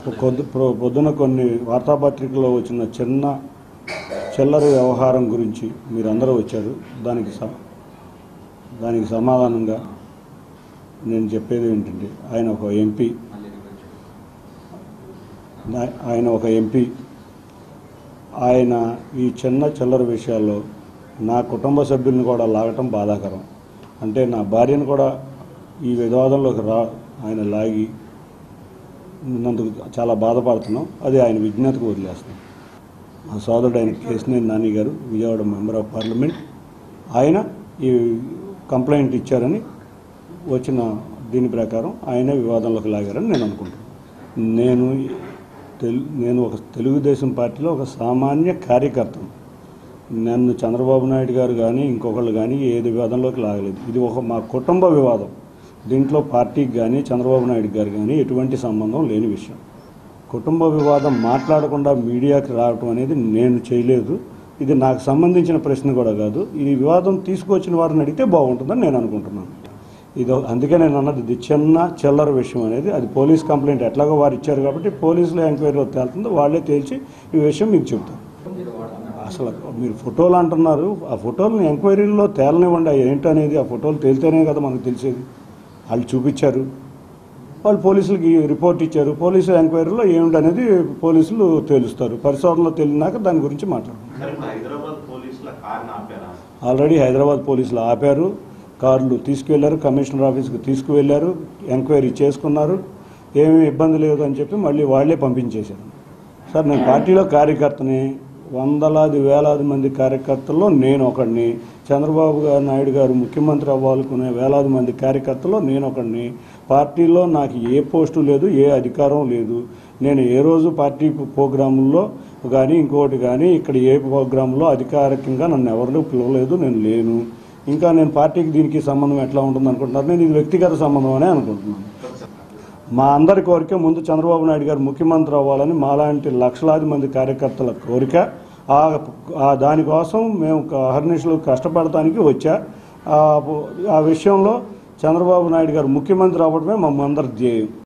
కొద్ది ప్రొ- పొద్దున కొన్ని వార్తాపత్రికల్లో వచ్చిన చిన్న చిల్లర వ్యవహారం గురించి మీరందరూ వచ్చారు దానికి స- దానికి సమాధానంగా నేను చెప్పేది ఏంటంటే ఆయన ఒక ఎంపీ నా- ఆయన ఒక ఎంపీ ఆయన ఈ చిన్న చిల్లర విషయాల్లో నా కుటుంబ సభ్యుల్ని కూడా లాగటం బాధాకరం అంటే నా భార్యను కూడా ఈ వివాదంలోకి రా ఆయన లాగి నందుకు చాలా బాధపడుతున్నాం అది ఆయన విజ్ఞతకు వదిలేస్తున్నాం మా సోదరుడు ఆయన కేసినేని నాని గారు విజయవాడ మెంబర్ ఆఫ్ పార్లమెంట్ ఆయన ఈ కంప్లైంట్ ఇచ్చారని వచ్చిన దీని ప్రకారం ఆయనే వివాదంలోకి లాగారని నేను అనుకుంటున్నాను నేను తెలు నేను ఒక తెలుగుదేశం పార్టీలో ఒక సామాన్య కార్యకర్తను నన్ను చంద్రబాబు నాయుడు గారు కానీ ఇంకొకళ్ళు కానీ ఏది వివాదంలోకి లాగలేదు ఇది ఒక మా కుటుంబ వివాదం దీంట్లో పార్టీకి కానీ చంద్రబాబు నాయుడు గారు కానీ ఎటువంటి సంబంధం లేని విషయం కుటుంబ వివాదం మాట్లాడకుండా మీడియాకి రావటం అనేది నేను చేయలేదు ఇది నాకు సంబంధించిన ప్రశ్న కూడా కాదు ఈ వివాదం తీసుకొచ్చిన వారిని అడిగితే బాగుంటుందని నేను అనుకుంటున్నాను ఇది అందుకే నేను అన్నది ఇది చిన్న చిల్లర విషయం అనేది అది పోలీస్ కంప్లైంట్ ఎట్లాగో వారు ఇచ్చారు కాబట్టి పోలీసులు ఎంక్వైరీలో తేలుతుందో వాళ్ళే తేల్చి ఈ విషయం మీకు చెప్తారు అసలు మీరు ఫోటోలు అంటున్నారు ఆ ఫోటోలను ఎంక్వైరీలో తేలనివ్వండి అవి ఏంటనేది ఆ ఫోటోలు తేలితేనే కదా మనకు తెలిసేది వాళ్ళు చూపించారు వాళ్ళు పోలీసులకి రిపోర్ట్ ఇచ్చారు పోలీసు ఎంక్వైరీలో ఏమిటనేది పోలీసులు తేలుస్తారు పరిశోధనలో తేలినాక దాని గురించి మాట్లాడతారు సార్ ఇప్పుడు హైదరాబాద్ పోలీసుల కార్ని ఆపారా ఆల్రెడీ హైదరాబాద్ పోలీసులు ఆపారు కార్లు తీసుకువెళ్ళారు కమిషనర్ ఆఫీస్కి తీసుకువెళ్ళారు ఎంక్వైరీ చేసుకున్నారు ఏమీ ఇబ్బంది లేదు అని చెప్పి మళ్ళీ వాళ్ళే పంపించేశారు సార్ నేను పార్టీలో కార్యకర్తని వందలాది వేలాది మంది కార్యకర్తల్లో నేను ఒకడిని చంద్రబాబు గారు నాయుడు గారు ముఖ్యమంత్రి అవ్వాలనుకునే వేలాది మంది కార్యకర్తల్లో నేను ఒకడిని పార్టీలో నాకు ఏ పోస్టు లేదు ఏ అధికారం లేదు నేను ఏ రోజు పార్టీ ప్రోగ్రాముల్లో కానీ ఇంకోటి కానీ ఇక్కడ ఏ ప్రోగ్రాంలో అధికారికంగా నన్ను ఎవరు పిలవలేదు నేను లేను ఇంకా నేను పార్టీకి దీనికి సంబంధం ఎట్లా ఉంటుంది అనుకుంటున్నారు నేను ఇది వ్యక్తిగత సంబంధం అనే అనుకుంటున్నాను మా అందరి కోరిక ముందు చంద్రబాబు నాయుడు గారు ముఖ్యమంత్రి అవ్వాలని మాలాంటి లక్షలాది మంది కార్యకర్తల కోరిక ఆ ఆ దానికోసం మేము అహర్నిశలు కష్టపడటానికి వచ్చా ఆ ఆ విషయంలో చంద్రబాబు నాయుడు గారు ముఖ్యమంత్రి అవ్వడమే మా అందరి ధ్యేయం